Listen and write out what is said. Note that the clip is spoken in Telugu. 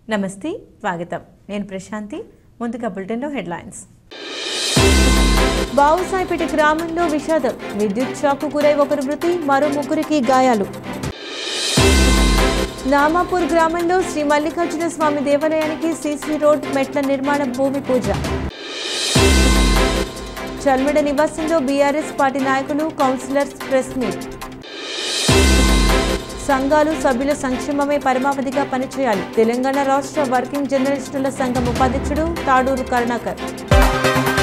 నమస్తే స్వాగతం నేను ప్రశాంతి ముందుగా బులెటిన్లో హెడ్లైన్స్ బావుసాయిపేట గ్రామంలో విషాదం విద్యుత్ షాకు గురై ఒకరు మృతి మరో ముగ్గురికి గాయాలు నామాపూర్ గ్రామంలో శ్రీ మల్లికార్జున స్వామి దేవాలయానికి సీసీ రోడ్ మెట్ల నిర్మాణ భూమి పూజ చల్మిడ నివాసంలో బీఆర్ఎస్ పార్టీ నాయకులు కౌన్సిలర్స్ ప్రెస్ మీట్ సంఘాలు సభ్యుల సంక్షేమమే పరమావధిగా పనిచేయాలి తెలంగాణ రాష్ట్ర వర్కింగ్ జర్నలిస్టుల సంఘం ఉపాధ్యక్షుడు తాడూరు కరుణాకర్